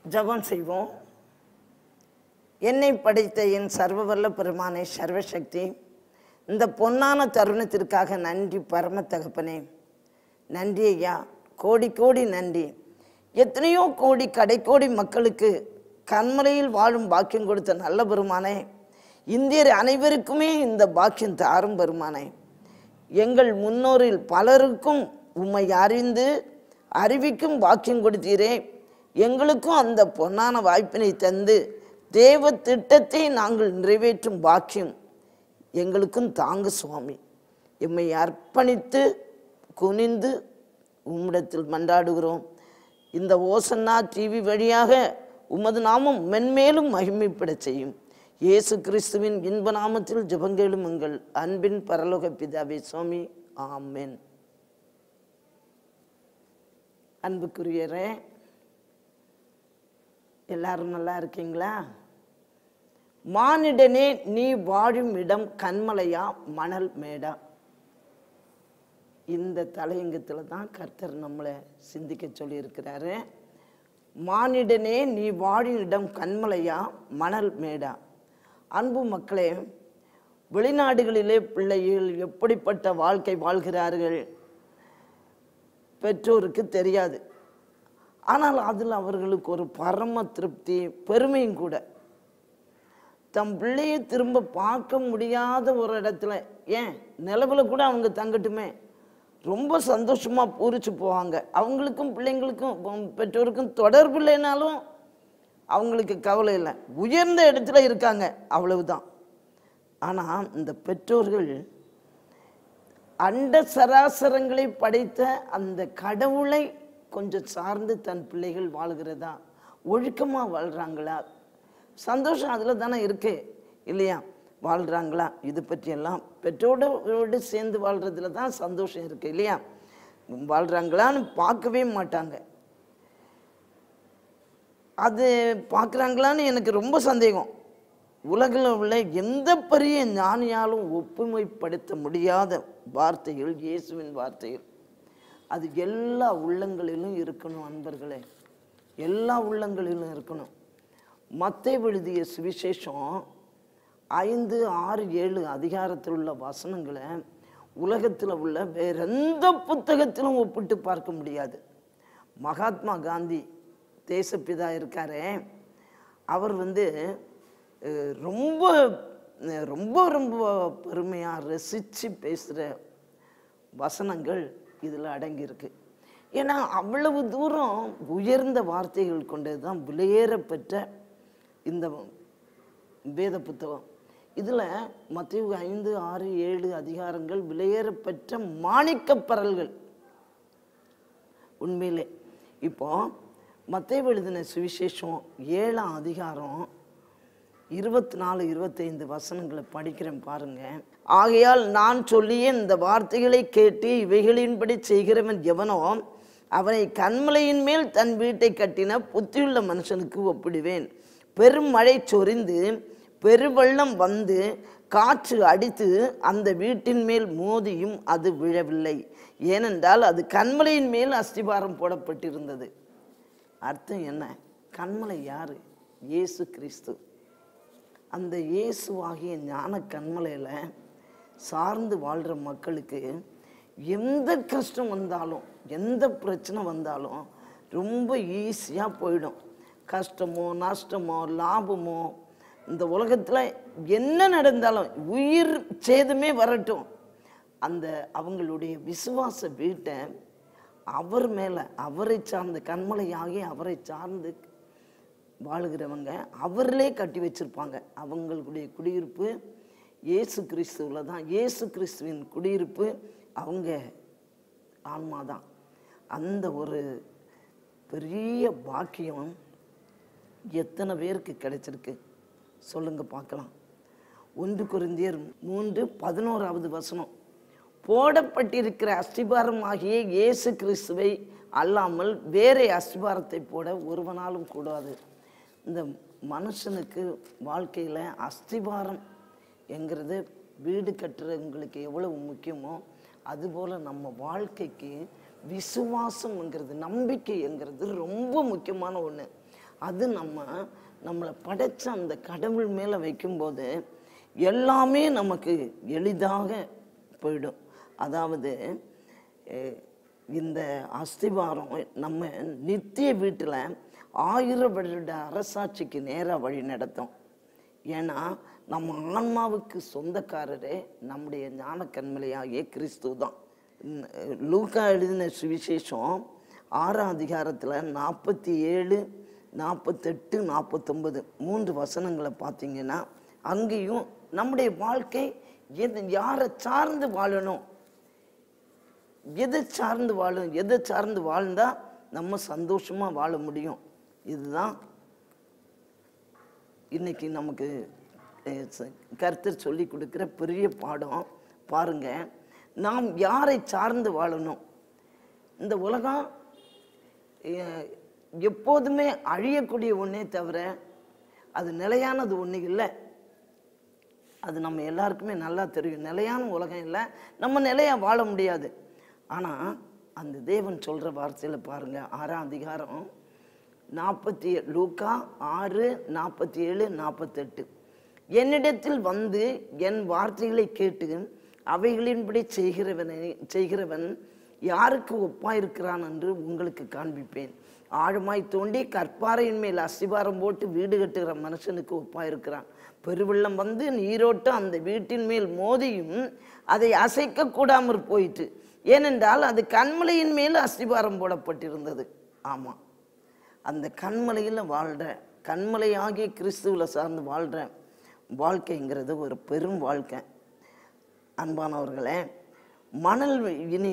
ஜெபம் செய்வோம் என்னை படைத்த என் சர்வவல்ல பெருமானே சர்வசக்தி இந்த பொன்னான தருணத்திற்காக நன்றி பரம தகப்பனே நன்றி ஐயா கோடி கோடி நன்றி எத்தனையோ கோடி கடைக்கோடி மக்களுக்கு கண்மலையில் வாழும் பாக்கியம் கொடுத்த நல்ல பெருமானே இந்தியர் அனைவருக்குமே இந்த பாக்கியம் தாரும் பெருமானே எங்கள் முன்னோரில் பலருக்கும் உம்மை அறிந்து அறிவிக்கும் பாக்கியம் கொடுத்தீரே எங்களுக்கும் அந்த பொன்னான வாய்ப்பினை தந்து தேவ திட்டத்தை நாங்கள் நிறைவேற்றும் பாக்கியம் எங்களுக்கும் தாங்க சுவாமி எம்மை அர்ப்பணித்து குனிந்து உம்மிடத்தில் மன்றாடுகிறோம் இந்த ஓசன்னா டிவி வழியாக உமது நாமம் மென்மேலும் மகிமைப்பட செய்யும் இயேசு கிறிஸ்துவின் இன்ப நாமத்தில் ஜெபங்கேளும் எங்கள் அன்பின் பரலோக பிதாவே சுவாமி ஆமென் அன்புக்குரியரே எல்லாரும் நல்லா இருக்கீங்களா மானிடனே நீ வாழும் இடம் கண்மலையா மணல் மேடா இந்த தலையங்கத்தில் தான் கர்த்தர் நம்மளை சிந்திக்க சொல்லியிருக்கிறாரு மானிடனே நீ வாழும் இடம் கண்மலையா மணல் மேடா அன்பு மக்களே வெளிநாடுகளிலே பிள்ளைகள் எப்படிப்பட்ட வாழ்க்கை வாழ்கிறார்கள் பெற்றோருக்கு தெரியாது ஆனால் அதில் அவர்களுக்கு ஒரு பரம திருப்தி பெருமையும் கூட தம் பிள்ளையை திரும்ப பார்க்க முடியாத ஒரு இடத்துல ஏன் நிலவுல கூட அவங்க தங்கட்டுமே ரொம்ப சந்தோஷமா பூரிச்சு போவாங்க அவங்களுக்கும் பிள்ளைங்களுக்கும் உம், பெற்றோருக்கும் தொடர்பு இல்லைனாலும் அவங்களுக்கு கவலை இல்லை உயர்ந்த இடத்துல இருக்காங்க அவ்வளவுதான் ஆனால் இந்த பெற்றோர்கள் அண்ட சராசரங்களை படைத்த அந்த கடவுளை கொஞ்சம் சார்ந்து தன் பிள்ளைகள் வாழ்கிறதா ஒழுக்கமா வாழ்றாங்களா சந்தோஷம் அதில் தானே இருக்கு இல்லையா வாழ்றாங்களா இது பற்றியெல்லாம் பெற்றோரோடு சேர்ந்து வாழ்றதுல தான் சந்தோஷம் இருக்கு இல்லையா வாழ்றாங்களான்னு பார்க்கவே மாட்டாங்க அது பார்க்குறாங்களான்னு எனக்கு ரொம்ப சந்தேகம் உலகில் உள்ள எந்த பெரிய ஞானியாலும் ஒப்புமைப்படுத்த முடியாத வார்த்தைகள் இயேசுவின் வார்த்தைகள் அது எல்லா உள்ளங்களிலும் இருக்கணும் அன்பர்களே எல்லா உள்ளங்களிலும் இருக்கணும் மத்தை எழுதிய சுவிசேஷம் ஐந்து ஆறு ஏழு அதிகாரத்தில் உள்ள வசனங்களை உலகத்தில் உள்ள வேற எந்த புத்தகத்திலும் ஒப்பிட்டு பார்க்க முடியாது மகாத்மா காந்தி தேசப்பிதா இருக்காரே அவர் வந்து அஹ், ரொம்ப அஹ், ரொம்ப ரொம்ப பெருமையாக ரசித்து பேசுகிற வசனங்கள் இதில் அடங்கியிருக்கு ஏன்னா அவ்வளவு தூரம் உயர்ந்த வார்த்தைகள் கொண்டது தான் விலையேறப்பெற்ற இந்த வேத புத்தகம் இதில் மத்திய ஐந்து ஆறு ஏழு அதிகாரங்கள் விலையேறப்பெற்ற மாணிக்கப் பரல்கள் உண்மையிலே இப்போ மத்தேயு எழுதின சுவிசேஷம் ஏழாம் அதிகாரம் இருபத்தி நாலு இருபத்தைந்து வசனங்களை படிக்கிறேன் பாருங்க ஆகையால் நான் சொல்லிய இந்த வார்த்தைகளை கேட்டு இவைகளின்படி செய்கிறவன் எவனோ அவனை கண்மலையின் மேல் தன் வீட்டை கட்டின புத்தியுள்ள மனுஷனுக்கு ஒப்பிடுவேன் பெரும் மழை சொரிந்து பெருவெள்ளம் வந்து காற்று அடித்து அந்த வீட்டின் மேல் மோதியும் அது விழவில்லை ஏனென்றால் அது கண்மலையின் மேல் அஸ்திபாரம் போடப்பட்டிருந்தது அர்த்தம் என்ன கண்மலை யாரு இயேசு கிறிஸ்து அந்த இயேசுவாகிய ஞான கண்மலையில் சார்ந்து வாழ்கிற மக்களுக்கு எந்த கஷ்டம் வந்தாலும் எந்த பிரச்சனை வந்தாலும் ரொம்ப ஈஸியாக போயிடும் கஷ்டமோ நஷ்டமோ லாபமோ இந்த உலகத்தில் என்ன நடந்தாலும் உயிர் சேதமே வரட்டும் அந்த அவங்களுடைய விசுவாச வீட்டை அவர் மேலே அவரை சார்ந்த கண்மலையாகி அவரை சார்ந்து வாழுகிறவங்க அவர்களே கட்டி வச்சிருப்பாங்க அவங்களுடைய குடியிருப்பு இயேசு கிறிஸ்துவில் தான் இயேசு கிறிஸ்துவின் குடியிருப்பு அவங்க ஆன்மா தான் அந்த ஒரு பெரிய பாக்கியம் எத்தனை பேருக்கு கிடைச்சிருக்கு சொல்லுங்க பார்க்கலாம் ஒன்று குருந்தியர் மூன்று பதினோராவது வசனம் போடப்பட்டிருக்கிற அஸ்திபாரம் ஆகிய இயேசு கிறிஸ்துவை அல்லாமல் வேற அஸ்திபாரத்தை போட ஒருவனாலும் கூடாது இந்த மனுஷனுக்கு வாழ்க்கையில் அஸ்திபாரம் என்கிறது வீடு கட்டுறவங்களுக்கு எவ்வளவு முக்கியமோ அதுபோல் நம்ம வாழ்க்கைக்கு விசுவாசம்ங்கிறது நம்பிக்கைங்கிறது ரொம்ப முக்கியமான ஒன்று அது நம்ம நம்மளை படைச்ச அந்த கடவுள் மேலே வைக்கும்போது எல்லாமே நமக்கு எளிதாக போயிடும் அதாவது அஹ், இந்த அஸ்திவாரம் நம்ம நித்திய வீட்டில் ஆயிரம் வருட அரசாட்சிக்கு நேராக வழி நடத்தும் ஏன்னா நம்ம ஆன்மாவுக்கு சொந்தக்காரரே நம்முடைய ஞான கண்மலையாகிய கிறிஸ்து தான் இந்த லூக்கா எழுதின சுவிசேஷம் ஆறாம் அதிகாரத்தில் நாற்பத்தி ஏழு நாற்பத்தெட்டு நாற்பத்தொன்பது மூன்று வசனங்களை பார்த்தீங்கன்னா அங்கேயும் நம்முடைய வாழ்க்கை எது யாரை சார்ந்து வாழணும் எதை சார்ந்து வாழும் எதை சார்ந்து வாழ்ந்தா நம்ம சந்தோஷமா வாழ முடியும் இதுதான் இன்னைக்கு நமக்கு அஹ், ச- கர்த்தர் சொல்லி கொடுக்கிற பெரிய பாடம் பாருங்க நாம் யாரை சார்ந்து வாழணும் இந்த உலகம் அஹ், எப்போதுமே அழியக்கூடிய ஒன்றே தவிர அது நிலையானது ஒன்று இல்லை அது நம்ம எல்லாருக்குமே நல்லா தெரியும் நிலையான உலகம் இல்லை நம்ம நிலையா வாழ முடியாது ஆனால் அந்த தேவன் சொல்கிற வார்த்தையில் பாருங்க ஆறாம் அதிகாரம் நாற்பத்தி லூக்கா ஆறு நாற்பத்தி ஏழு நாற்பத்தெட்டு என்னிடத்தில் வந்து என் வார்த்தைகளை கேட்டு அவைகளின்படி செய்கிறவனை செய்கிறவன் யாருக்கு ஒப்பாயிருக்கிறான் என்று உங்களுக்கு காண்பிப்பேன் ஆழமாய் தோண்டி கற்பாறையின் மேல் அஸ்திவாரம் போட்டு வீடு கட்டுகிற மனுஷனுக்கு ஒப்பாயிருக்கிறான் பெருவெள்ளம் வந்து நீரோட்டம் அந்த வீட்டின் மேல் மோதியும் அதை அசைக்க கூடாமற் போயிற்று ஏனென்றால் அது கண்மலையின் மேல் அஸ்திவாரம் போடப்பட்டிருந்தது ஆமாம் அந்த கண்மலையில் வாழ்கிற கண்மலையாகிய கிறிஸ்துவில் சார்ந்து வாழ்கிற வாழ்க்கைங்கிறது ஒரு பெரும் வாழ்க்கை அன்பானவர்களே மணல் இனி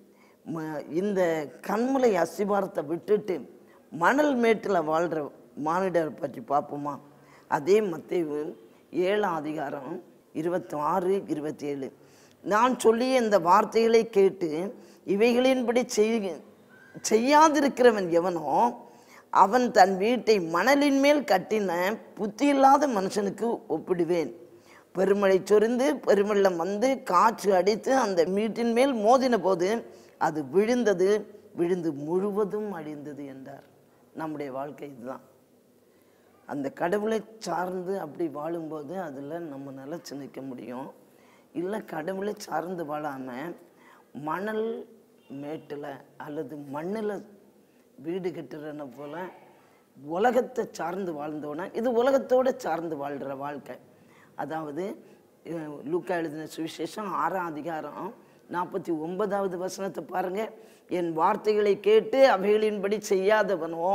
ம- இந்த கண்மலை அஸ்திபாரத்தை விட்டுட்டு மணல் மேட்டில் வாழ்கிற மானிடரை பற்றி பார்ப்போமா அதே மத்தேயு ஏழாம் அதிகாரம் இருபத்தி ஆறு இருபத்தி ஏழு நான் சொல்லிய இந்த வார்த்தைகளை கேட்டு இவைகளின்படி செய் செய்யாதிருக்கிறவன் எவனோ அவன் தன் வீட்டை மணலின் மேல் கட்டின புத்தியில்லாத மனுஷனுக்கு ஒப்பிடுவேன் பெருமழை சொரிந்து பெருமெள்ளம் வந்து காற்று அடித்து அந்த வீட்டின் மேல் மோதின போது அது விழுந்தது விழுந்து முழுவதும் அழிந்தது என்றார் நம்முடைய வாழ்க்கை இதுதான் அந்த கடவுளை சார்ந்து அப்படி வாழும்போது அதில் நம்ம நிலச்சி நிற்க முடியும் இல்லை கடவுளை சார்ந்து வாழாமல் மணல் மேட்டில் அல்லது மண்ணில் வீடு கட்டுறன போல உலகத்தை சார்ந்து வாழ்ந்தோன்னா இது உலகத்தோட சார்ந்து வாழ்கிற வாழ்க்கை அதாவது அஹ், லூக்கா எழுதின சுவிசேஷம் ஆறாம் அதிகாரம் நாற்பத்தி ஒன்பதாவது வசனத்தை பாருங்க என் வார்த்தைகளை கேட்டு அவைகளின்படி செய்யாதவனோ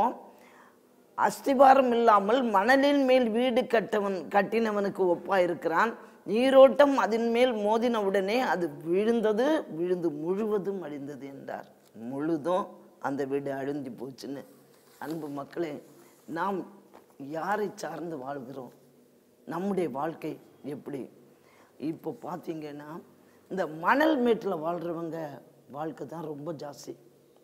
அஸ்திபாரம் இல்லாமல் மணலின் மேல் வீடு கட்டவன் கட்டினவனுக்கு ஒப்பா இருக்கிறான் நீரோட்டம் அதன் மேல் மோதின உடனே அது விழுந்தது விழுந்து முழுவதும் அழிந்தது என்றார் முழுதும் அந்த வீடு அழிஞ்சு போச்சுன்னு அன்பு மக்களே நாம் யாரை சார்ந்து வாழ்கிறோம் நம்முடைய வாழ்க்கை எப்படி இப்போ பார்த்தீங்கன்னா இந்த மணல் மேட்டில் வாழ்கிறவங்க வாழ்க்கை தான் ரொம்ப ஜாஸ்தி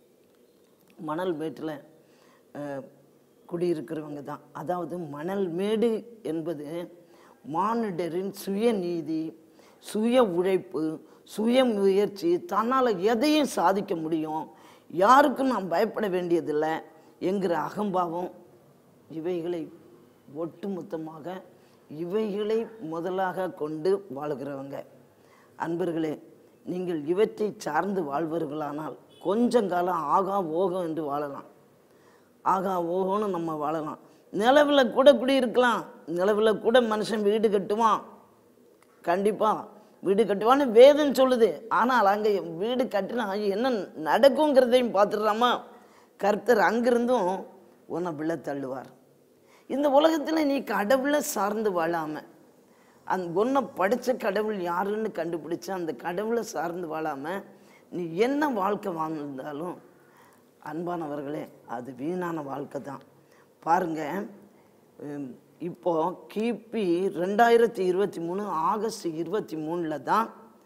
மணல் மேட்டில் அஹ், குடியிருக்கிறவங்க தான் அதாவது மணல் மேடு என்பது மானிடரின் சுயநீதி சுய உழைப்பு சுய முயற்சி தன்னால் எதையும் சாதிக்க முடியும் யாருக்கும் நாம் பயப்பட வேண்டியதில்லை என்கிற அகம்பாவம் இவைகளை ஒட்டுமொத்தமாக இவைகளை முதலாக கொண்டு வாழுகிறவங்க அன்பர்களே நீங்கள் இவற்றை சார்ந்து வாழ்வர்களானால் கொஞ்சம் காலம் ஆகா ஓகம் என்று வாழலாம் ஆகா ஓகோன்னு நம்ம வாழலாம் நிலவில் கூட குடியிருக்கலாம் நிலவில் கூட மனுஷன் வீடு கட்டுவான் கண்டிப்பாக வீடு கட்டுவான்னு வேதம் சொல்லுது ஆனால் அங்கே வீடு கட்டினா என்ன நடக்குங்கிறதையும் பார்த்துடுறாமா கர்த்தர் அங்கிருந்தும் உன்னை விழ தள்ளுவார் இந்த உலகத்தில் நீ கடவுளை சார்ந்து வாழாம அந்த ஒன்றை படித்த கடவுள் யாருன்னு கண்டுபிடிச்சு அந்த கடவுளை சார்ந்து வாழாம நீ என்ன வாழ்க்கை வாழ்ந்தாலும் அன்பானவர்களே அது வீணான வாழ்க்கை தான் பாருங்க உம், இப்போ கிபி ரெண்டாயிரத்தி இருபத்தி மூணு ஆகஸ்ட் இருபத்தி மூணில் தான்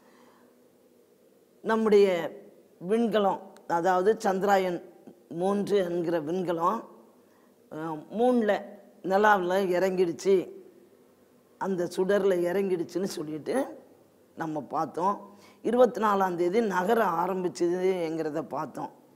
நம்முடைய விண்கலம் அதாவது சந்திராயன் மூன்று என்கிற விண்கலம் மூணில் நிலாவில் இறங்கிடுச்சு அந்த சுடரில் இறங்கிடுச்சுன்னு சொல்லிட்டு நம்ம பார்த்தோம் இருபத்தி நாலாம் தேதி நகர ஆரம்பிச்சதுங்கிறத பார்த்தோம்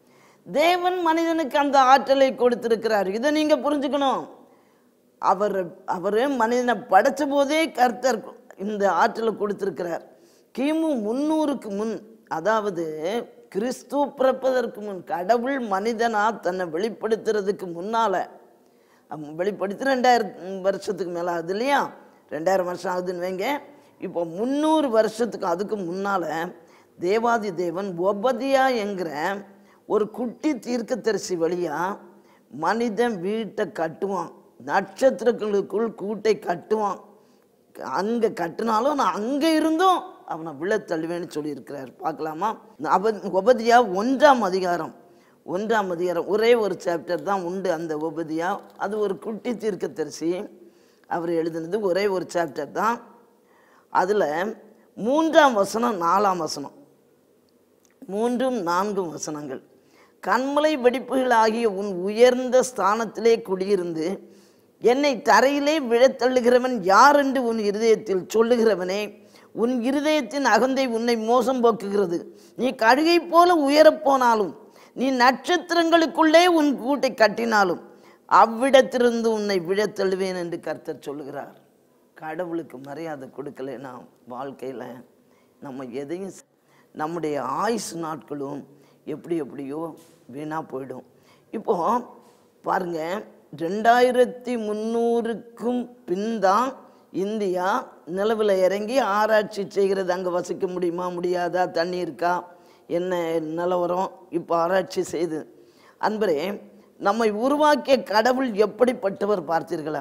தேவன் மனிதனுக்கு அந்த ஆற்றலை கொடுத்திருக்கிறார் இதை நீங்க புரிஞ்சுக்கணும் அவர் அவர் மனிதனை படைச்ச போதே கர்த்தர் இந்த ஆற்றலை கொடுத்திருக்கிறார் கிமு முன்னூறுக்கு முன் அதாவது கிறிஸ்து பிறப்பதற்கு முன் கடவுள் மனிதனா தன்னை வெளிப்படுத்துறதுக்கு முன்னால அவன் வெளிப்படுத்தி ரெண்டாயிரம் வருஷத்துக்கு மேலே ஆகுது இல்லையா ரெண்டாயிரம் வருஷம் ஆகுதுன்னு வைங்க இப்போ முந்நூறு வருஷத்துக்கு அதுக்கு முன்னால தேவாதி தேவன் ஒபதியா என்கிற ஒரு குட்டி தீர்க்கதரிசி வழியா மனிதன் வீட்டை கட்டுவான் நட்சத்திரங்களுக்குள் கூட்டை கட்டுவான் அங்கே கட்டினாலும் நான் அங்கே இருந்தும் அவனை விழ தள்ளுவேன்னு சொல்லியிருக்கிறார் பார்க்கலாமா அப உபதியா ஒன்றாம் அதிகாரம் ஒன்றாம் அதிகாரம் ஒரே ஒரு சாப்டர் தான் உண்டு அந்த உபதியா அது ஒரு குட்டி தீர்க்கதரிசி அவர் எழுதினது ஒரே ஒரு சாப்டர் தான் அதில் மூன்றாம் வசனம் நாலாம் வசனம் மூன்றும் நான்கும் வசனங்கள் கண்மலை வெடிப்புகள் ஆகிய உன் உயர்ந்த ஸ்தானத்திலே குடியிருந்து என்னை தரையிலே விழத் தள்ளுகிறவன் யார் என்று உன் இருதயத்தில் சொல்லுகிறவனே உன் இருதயத்தின் அகந்தை உன்னை மோசம் போக்குகிறது நீ கழுகை போல உயரப் போனாலும் நீ நட்சத்திரங்களுக்குள்ளே உன் கூட்டை கட்டினாலும் அவ்விடத்திலிருந்து உன்னை விழத் தள்ளுவேன் என்று கர்த்தர் சொல்லுகிறார் கடவுளுக்கு மரியாதை கொடுக்கலைன்னா வாழ்க்கையில் நம்ம எதையும் செ- நம்முடைய ஆயுசு நாட்களும் எப்படி எப்படியோ வீணாக போயிடும் இப்போ பாருங்க ரெண்டாயிரத்தி முந்நூறுக்கும் பின் தான் இந்தியா நிலவில் இறங்கி ஆராய்ச்சி செய்கிறது அங்கே வசிக்க முடியுமா முடியாதா தண்ணி இருக்கா என்ன நிலவரம் இப்போ ஆராய்ச்சி செய்து அன்பரே நம்மை உருவாக்கிய கடவுள் எப்படிப்பட்டவர் பார்த்தீர்களா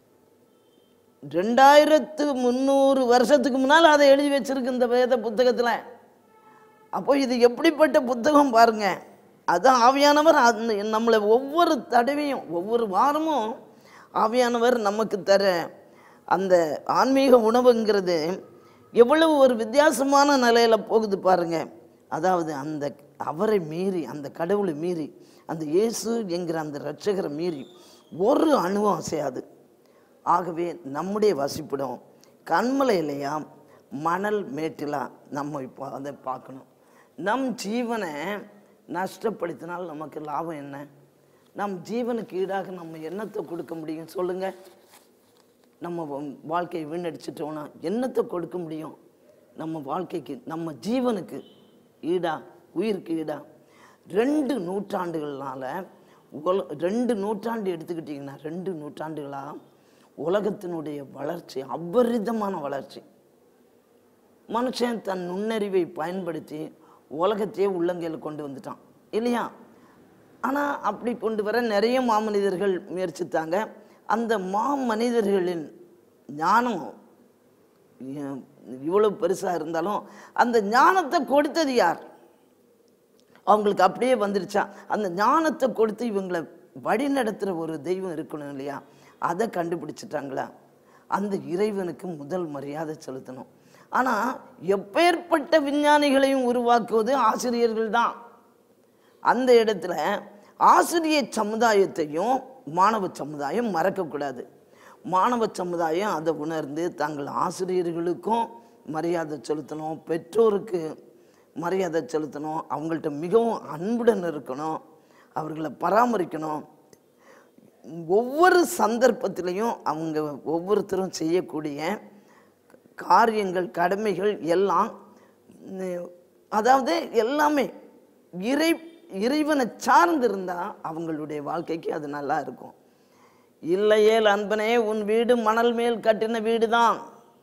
ரெண்டாயிரத்து முந்நூறு வருஷத்துக்கு முன்னால் அதை எழுதி வச்சிருக்கு இந்த வேத புத்தகத்தில் அப்போ இது எப்படிப்பட்ட புத்தகம் பாருங்க அதான் ஆவியானவர் அந்த நம்மளை ஒவ்வொரு தடவையும் ஒவ்வொரு வாரமும் ஆவியானவர் நமக்கு தர அந்த ஆன்மீக உணவுங்கிறது எவ்வளவு ஒரு வித்தியாசமான நிலையில் போகுது பாருங்க அதாவது அந்த அவரை மீறி அந்த கடவுளை மீறி அந்த இயேசு என்கிற அந்த இரட்சகரை மீறி ஒரு அணுவும் அசையாது ஆகவே நம்முடைய வசிப்பிடம் கண்மலையிலையா மணல் மேட்டிலா நம்ம இப்போ அதை பார்க்கணும் நம் ஜீவனை நஷ்டப்படுத்தினால் நமக்கு லாபம் என்ன நம் ஜீவனுக்கு ஈடாக நம்ம என்னத்தை கொடுக்க முடியும் சொல்லுங்க நம்ம வ- வாழ்க்கையை வீணடிச்சிட்டோம்னா என்னத்தை கொடுக்க முடியும் நம்ம வாழ்க்கைக்கு நம்ம ஜீவனுக்கு ஈடா உயிருக்கு ஈடா ரெண்டு நூற்றாண்டுகள்னால உல ரெண்டு நூற்றாண்டு எடுத்துக்கிட்டிங்கன்னா ரெண்டு நூற்றாண்டுகளா உலகத்தினுடைய வளர்ச்சி அபரிதமான வளர்ச்சி மனுஷன் தன் நுண்ணறிவை பயன்படுத்தி உலகத்தையே உள்ளங்கையில் கொண்டு வந்துட்டான் இல்லையா ஆனால் அப்படி கொண்டு வர நிறைய மாமனிதர்கள் முயற்சித்தாங்க அந்த மாமனிதர்களின் ஞானம் இ- இவ்வளவு பெருசாக இருந்தாலும் அந்த ஞானத்தை கொடுத்தது யார் அவங்களுக்கு அப்படியே வந்துருச்சா அந்த ஞானத்தை கொடுத்து இவங்களை வழி நடத்துகிற ஒரு தெய்வம் இருக்கணும் இல்லையா அதை கண்டுபிடிச்சிட்டாங்களா அந்த இறைவனுக்கு முதல் மரியாதை செலுத்தணும் ஆனால் எப்பேற்பட்ட விஞ்ஞானிகளையும் உருவாக்குவது ஆசிரியர்கள் தான் அந்த இடத்துல ஆசிரிய சமுதாயத்தையும் மாணவ சமுதாயம் மறக்கக்கூடாது மாணவ சமுதாயம் அதை உணர்ந்து தங்கள் ஆசிரியர்களுக்கும் மரியாதை செலுத்தணும் பெற்றோருக்கு மரியாதை செலுத்தணும் அவங்கள்ட்ட மிகவும் அன்புடன் இருக்கணும் அவர்களை பராமரிக்கணும் ஒவ்வொரு சந்தர்ப்பத்திலையும் அவங்க ஒவ்வொருத்தரும் செய்யக்கூடிய காரியங்கள் கடமைகள் எல்லாம் உம், அதாவது எல்லாமே இறை இறைவனை சார்ந்திருந்தா அவங்களுடைய வாழ்க்கைக்கு அது நல்லா இருக்கும் இல்லையேல் அன்பனே உன் வீடு மணல் மேல் கட்டின வீடு தான்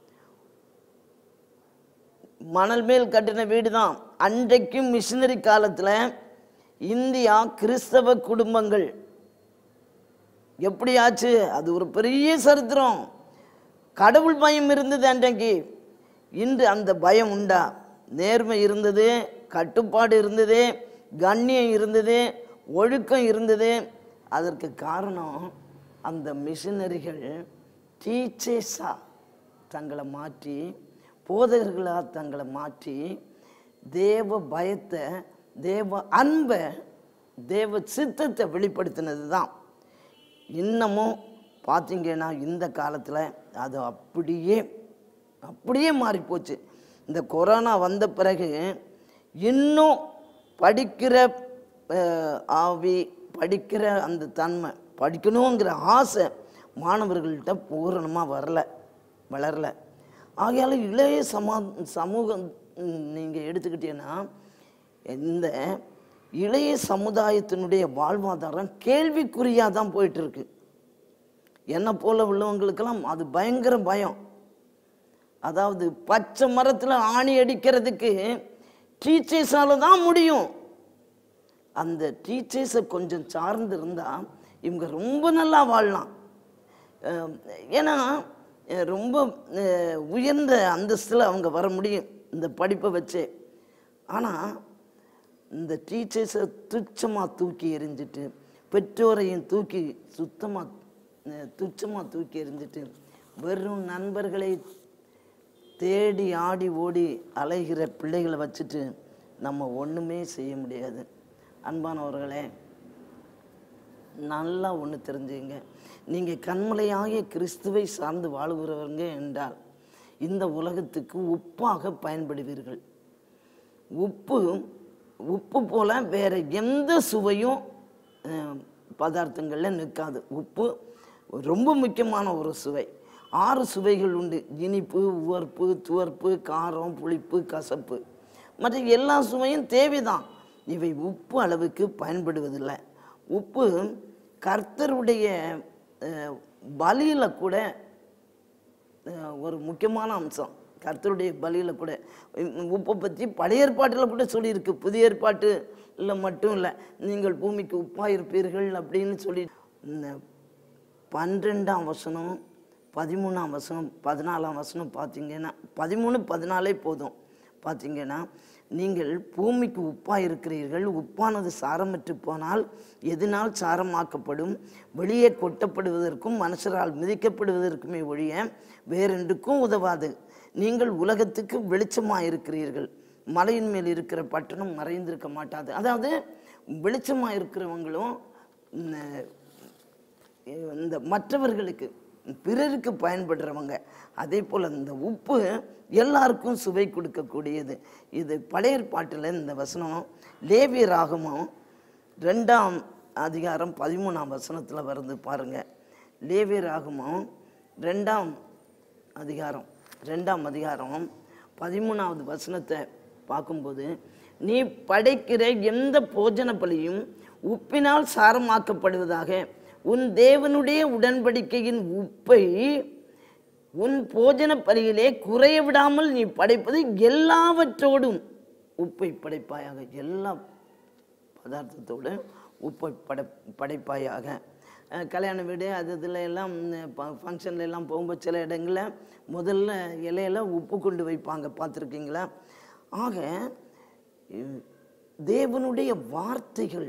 மணல் மேல் கட்டின வீடு தான் அன்றைக்கும் மிஷினரி காலத்தில் இந்தியா கிறிஸ்தவ குடும்பங்கள் எப்படி ஆச்சு அது ஒரு பெரிய சரித்திரம் கடவுள் பயம் இருந்தது அன்றைக்கு இன்று அந்த பயம் உண்டா நேர்மை இருந்தது கட்டுப்பாடு இருந்தது கண்ணியம் இருந்தது ஒழுக்கம் இருந்தது அதற்கு காரணம் அந்த மிஷினரிகள் டீச்சர்ஸா தங்களை மாற்றி போதகர்களாக தங்களை மாற்றி தேவ பயத்தை தேவ அன்பை தேவ சித்தத்தை வெளிப்படுத்தினது தான் இன்னமும் பார்த்தீங்கன்னா இந்த காலத்தில் அது அப்படியே அப்படியே மாறி போச்சு இந்த கொரோனா வந்த பிறகு இன்னும் படிக்கிற அஹ், ஆவி படிக்கிற அந்த தன்மை படிக்கணுங்கிற ஆசை மாணவர்கள்ட்ட பூரணமாக வரல வளரல ஆகையால இளைய சமா சமூகம் நீங்கள் எடுத்துக்கிட்டீங்கன்னா இந்த இளைய சமுதாயத்தினுடைய வாழ்வாதாரம் கேள்விக்குறியாக தான் போயிட்டு இருக்கு என்னை போல உள்ளவங்களுக்கெல்லாம் அது பயங்கர பயம் அதாவது பச்சை மரத்தில் ஆணி அடிக்கிறதுக்கு டீச்சர்ஸால தான் முடியும் அந்த டீச்சர்ஸை கொஞ்சம் சார்ந்து இருந்தால் இவங்க ரொம்ப நல்லா வாழலாம் அஹ் ஏன்னா அஹ் ரொம்ப அஹ் உயர்ந்த அந்தஸ்தில் அவங்க வர முடியும் இந்த படிப்பை வச்சு ஆனால் இந்த டீச்சர்ஸை துச்சமாக தூக்கி எறிஞ்சிட்டு பெற்றோரையும் தூக்கி சுத்தமாக துச்சமாக தூக்கி எறிஞ்சிட்டு வெறும் நண்பர்களை தேடி ஆடி ஓடி அலைகிற பிள்ளைகளை வச்சுட்டு நம்ம ஒன்றுமே செய்ய முடியாது அன்பானவர்களே நல்லா ஒன்று தெரிஞ்சுங்க நீங்கள் கண்மலையாகிய கிறிஸ்துவை சார்ந்து வாழுகிறவங்க என்றால் இந்த உலகத்துக்கு உப்பாக பயன்படுவீர்கள் உப்பு உப்பு போல வேற எந்த சுவையும் அஹ், பதார்த்தங்கள்ல நிற்காது உப்பு ரொம்ப முக்கியமான ஒரு சுவை ஆறு சுவைகள் உண்டு இனிப்பு உவர்ப்பு துவர்ப்பு காரம் புளிப்பு கசப்பு மற்ற எல்லா சுவையும் தேவைதான் இவை உப்பு அளவுக்கு பயன்படுவதில்லை உப்பு கர்த்தருடைய அஹ், பலியில கூட அஹ், ஒரு முக்கியமான அம்சம் கர்த்தருடைய பலியில் கூட உம் உப்பை பற்றி பழைய ஏற்பாட்டில் கூட சொல்லியிருக்கு புதிய ஏற்பாட்டில் மட்டும் இல்லை நீங்கள் பூமிக்கு உப்பாக இருப்பீர்கள் அப்படின்னு சொல்லி இந்த பன்னிரெண்டாம் வசனம் பதிமூணாம் வசனம் பதினாலாம் வசனம் பார்த்தீங்கன்னா பதிமூணு பதினாலே போதும் பார்த்தீங்கன்னா நீங்கள் பூமிக்கு உப்பாக இருக்கிறீர்கள் உப்பானது சாரமற்று போனால் எதனால் சாரமாக்கப்படும் வெளியே கொட்டப்படுவதற்கும் மனுஷரால் மிதிக்கப்படுவதற்குமே ஒழிய வேறென்றுக்கும் உதவாது நீங்கள் உலகத்துக்கு வெளிச்சமாக இருக்கிறீர்கள் மலையின் மேல் இருக்கிற பட்டணம் மறைந்திருக்க மாட்டாது அதாவது வெளிச்சமாக இருக்கிறவங்களும் உம், இந்த மற்றவர்களுக்கு பிறருக்கு பயன்படுறவங்க அதே போல் இந்த உப்பு எல்லாருக்கும் சுவை கொடுக்கக்கூடியது இது பழைய ஏற்பாட்டில் இந்த வசனம் லேவிய ராகமும் ரெண்டாம் அதிகாரம் பதிமூணாம் வசனத்தில் வருது பாருங்க லேவிய ராகமும் ரெண்டாம் அதிகாரம் ரெண்டாம் அதிகாரம் பதிமூணாவது வசனத்தை பார்க்கும்போது நீ படைக்கிற எந்த போஜன பலியும் உப்பினால் சாரமாக்கப்படுவதாக உன் தேவனுடைய உடன்படிக்கையின் உப்பை உன் போஜன பலியிலே குறைய விடாமல் நீ படைப்பது எல்லாவற்றோடும் உப்பை படைப்பாயாக எல்லா பதார்த்தத்தோடு உப்பை படை படைப்பாயாக அஹ் கல்யாண வீடு அது இதில் எல்லாம் ஃபங்க்ஷன்ல எல்லாம் போகும்போது சில இடங்களில் முதல்ல இலையில உப்பு கொண்டு வைப்பாங்க பார்த்துருக்கீங்களா ஆக இ- தேவனுடைய வார்த்தைகள்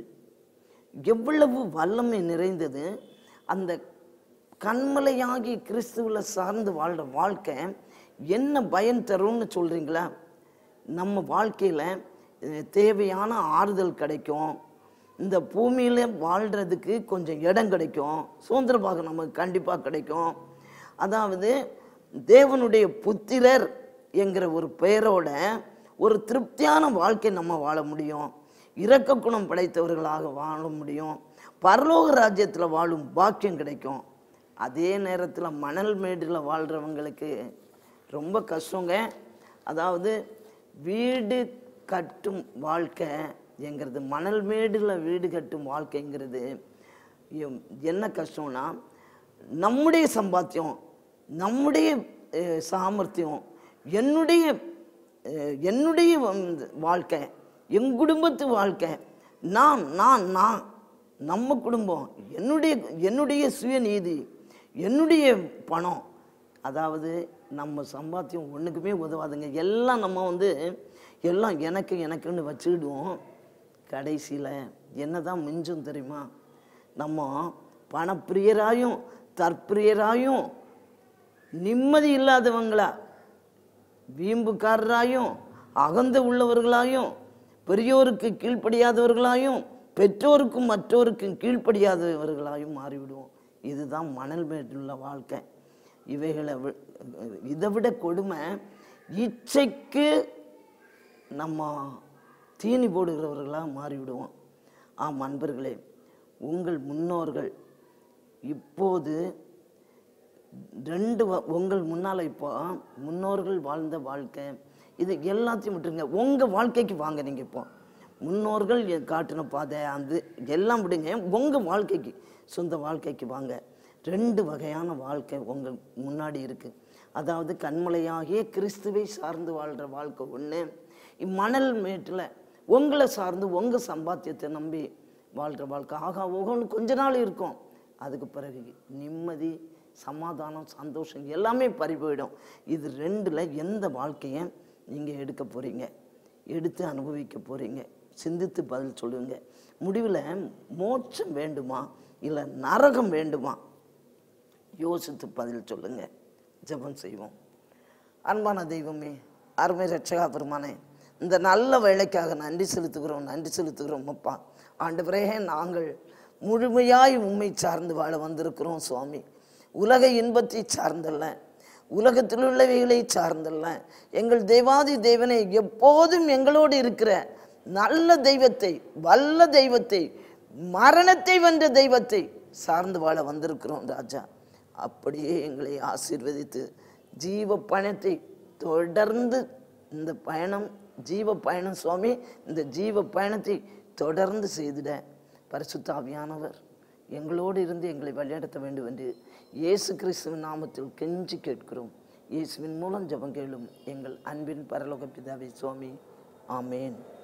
எவ்வளவு வல்லமை நிறைந்தது அந்த கண்மலையாகி கிறிஸ்துவில் சார்ந்து வாழ்கிற வாழ்க்கை என்ன பயன் தரும்னு சொல்கிறீங்களா நம்ம வாழ்க்கையில் தேவையான ஆறுதல் கிடைக்கும் இந்த பூமியில் வாழ்கிறதுக்கு கொஞ்சம் இடம் கிடைக்கும் சுதந்திர பாகம் நமக்கு கண்டிப்பாக கிடைக்கும் அதாவது தேவனுடைய புத்திரர் என்கிற ஒரு பெயரோட ஒரு திருப்தியான வாழ்க்கை நம்ம வாழ முடியும் இரக்க குணம் படைத்தவர்களாக வாழ முடியும் பரலோக ராஜ்யத்தில் வாழும் பாக்கியம் கிடைக்கும் அதே நேரத்தில் மணல் மேடில் வாழ்கிறவங்களுக்கு ரொம்ப கஷ்டங்க அதாவது வீடு கட்டும் வாழ்க்கை என்கிறது மணல் மேடில் வீடு கட்டும் வாழ்க்கைங்கிறது எம்- என்ன கஷ்டம்னா நம்முடைய சம்பாத்தியம் நம்முடைய அஹ், சாமர்த்தியம் என்னுடைய அஹ், என்னுடைய வந்து வாழ்க்கை என் குடும்பத்து வாழ்க்கை நான் நான் நான் நம்ம குடும்பம் என்னுடைய என்னுடைய சுயநீதி என்னுடைய பணம் அதாவது நம்ம சம்பாத்தியம் ஒன்றுக்குமே உதவாதுங்க எல்லாம் நம்ம வந்து எல்லாம் எனக்கு எனக்குன்னு வச்சுக்கிடுவோம் கடைசியில் என்னதான் மிஞ்சும் தெரியுமா நம்ம பணப்பிரியராயும் தற்பிரியராயும் நிம்மதி இல்லாதவங்களா வீம்புக்காரராயும் அகந்த உள்ளவர்களாயும் பெரியோருக்கு கீழ்ப்படியாதவர்களாயும் பெற்றோருக்கும் மற்றோருக்கும் கீழ்ப்படியாதவர்களாயும் மாறிவிடுவோம் இதுதான் மணல் மேட்டுள்ள வாழ்க்கை இவைகளை வி- இதை விட கொடுமை இச்சைக்கு நம்ம தீனி போடுகிறவர்களாக மாறிவிடுவோம் ஆம் அன்பர்களே உங்கள் முன்னோர்கள் இப்போது ரெண்டு வ- உங்கள் முன்னால் இப்போ முன்னோர்கள் வாழ்ந்த வாழ்க்கை இது எல்லாத்தையும் விட்டுருங்க உங்கள் வாழ்க்கைக்கு வாங்க நீங்கள் இப்போ முன்னோர்கள் எ- காட்டின பாதை அந்த எல்லாம் விடுங்க உங்கள் வாழ்க்கைக்கு சொந்த வாழ்க்கைக்கு வாங்க ரெண்டு வகையான வாழ்க்கை உங்கள் முன்னாடி இருக்கு அதாவது கண்மலையாகிய கிறிஸ்துவை சார்ந்து வாழ்கிற வாழ்க்கை ஒன்று இம்மணல் மேட்டில் உங்களை சார்ந்து உங்கள் சம்பாத்தியத்தை நம்பி வாழ்கிற வாழ்க்கை ஆகா ஓகோன்னு கொஞ்ச நாள் இருக்கும் அதுக்கு பிறகு நிம்மதி சமாதானம் சந்தோஷம் எல்லாமே பறி போயிடும் இது ரெண்டில் எந்த வாழ்க்கையை நீங்கள் எடுக்க போகிறீங்க எடுத்து அனுபவிக்க போகிறீங்க சிந்தித்து பதில் சொல்லுங்க முடிவில் மோட்சம் வேண்டுமா இல்லை நரகம் வேண்டுமா யோசித்து பதில் சொல்லுங்க ஜெபம் செய்வோம் அன்பான தெய்வமே அருமை ரட்சகா பெருமானே இந்த நல்ல வேலைக்காக நன்றி செலுத்துகிறோம் நன்றி செலுத்துகிறோம் அப்பா ஆண்டவரே நாங்கள் முழுமையாய் உண்மை சார்ந்து வாழ வந்திருக்கிறோம் சுவாமி உலக இன்பத்தை சார்ந்தல்ல உலகத்தில் உள்ளவைகளை சார்ந்தல்ல எங்கள் தேவாதி தேவனை எப்போதும் எங்களோடு இருக்கிற நல்ல தெய்வத்தை வல்ல தெய்வத்தை மரணத்தை வென்ற தெய்வத்தை சார்ந்து வாழ வந்திருக்கிறோம் ராஜா அப்படியே எங்களை ஆசீர்வதித்து ஜீவ பயணத்தை தொடர்ந்து இந்த பயணம் ஜீவ பயணம் சுவாமி இந்த ஜீவ பயணத்தை தொடர்ந்து செய்திட பரிசுத்த ஆவியானவர் எங்களோடு இருந்து எங்களை வழிநடத்த வேண்டும் என்று இயேசு கிறிஸ்துவின் நாமத்தில் கெஞ்சி கேட்கிறோம் இயேசுவின் மூலம் ஜெபம் கேளும் எங்கள் அன்பின் பரலோக பிதாவே சுவாமி ஆமேன்